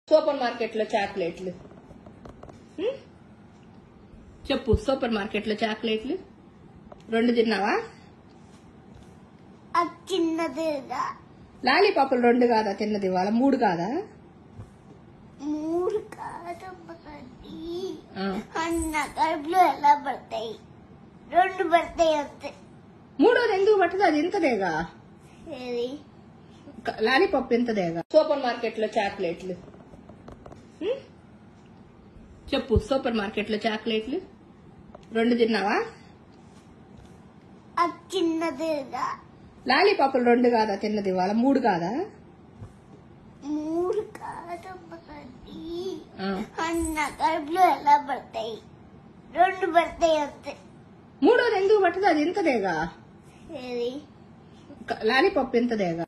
Super market లో చాక్లెట్లు హ్మ్? చెప్పు సూపర్ మార్కెట్ లో చాక్లెట్లు రెండు తిన్నావా అది చిన్నదిగా లాలీపాపులు రెండు కాదా తిన్నది వాళ్ళ మూడు కాదా మూడు కాదమ్మది ఆ. అన్న కడుపులో ఎలా పడతాయి రెండు పడతాయి అంతే మూడోది ఎందుకు పట్టదు అది ఇంతదేగా ఏది క- లాలీపాప్ ఇంతదేగా సూపర్ మార్కెట్ లో చాక్లెట్లు హ్మ్? చెప్పు సూపర్ మార్కెట్ లో చాక్లెట్లు రెండు తిన్నావా అది చిన్నదిగా లాలీపాపులు రెండు కాదా తిన్నది వాళ్ళ మూడు కాదా మూడు కాదమ్మది ఆ. అన్న కడుపులో ఎలా పడతాయి రెండు పడతాయి అంతే మూడోది ఎందుకు పట్టదు అది ఇంతదేగా ఏది క- లాలీపాప్ ఇంతదేగా